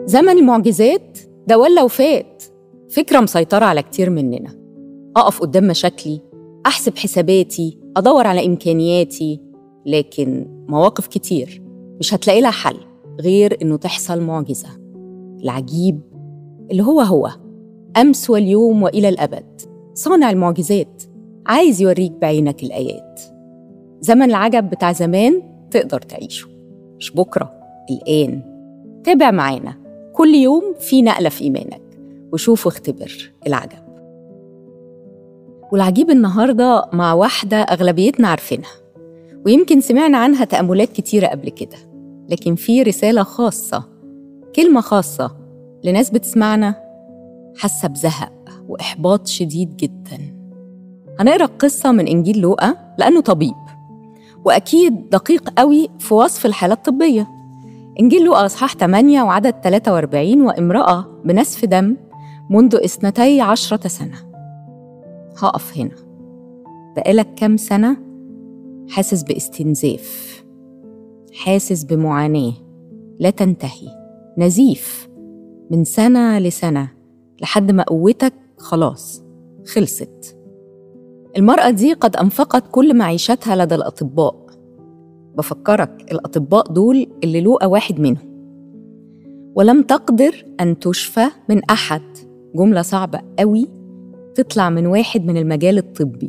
زمن المعجزات ده ولا وفات فكرة مسيطرة على كتير مننا أقف قدام مشاكلي أحسب حساباتي أدور على إمكانياتي لكن مواقف كتير مش هتلاقي لها حل غير إنه تحصل معجزة العجيب اللي هو هو أمس واليوم وإلى الأبد صانع المعجزات عايز يوريك بعينك الآيات زمن العجب بتاع زمان تقدر تعيشه مش بكرة الآن تابع معانا كل يوم في نقلة في إيمانك وشوف واختبر العجب والعجيب النهاردة مع واحدة أغلبيتنا عارفينها ويمكن سمعنا عنها تأملات كتيرة قبل كده لكن في رسالة خاصة كلمة خاصة لناس بتسمعنا حاسة بزهق وإحباط شديد جدا هنقرأ قصة من إنجيل لوقا لأنه طبيب وأكيد دقيق قوي في وصف الحالة الطبية إنجيل لوقا أصحاح 8 وعدد 43 وامرأة بنسف دم منذ اثنتي عشرة سنة هقف هنا بقالك كام سنة حاسس باستنزاف حاسس بمعاناة لا تنتهي نزيف من سنة لسنة لحد ما قوتك خلاص خلصت المرأة دي قد أنفقت كل معيشتها لدى الأطباء بفكرك الأطباء دول اللي لوقا واحد منهم ولم تقدر أن تشفى من أحد جملة صعبة قوي تطلع من واحد من المجال الطبي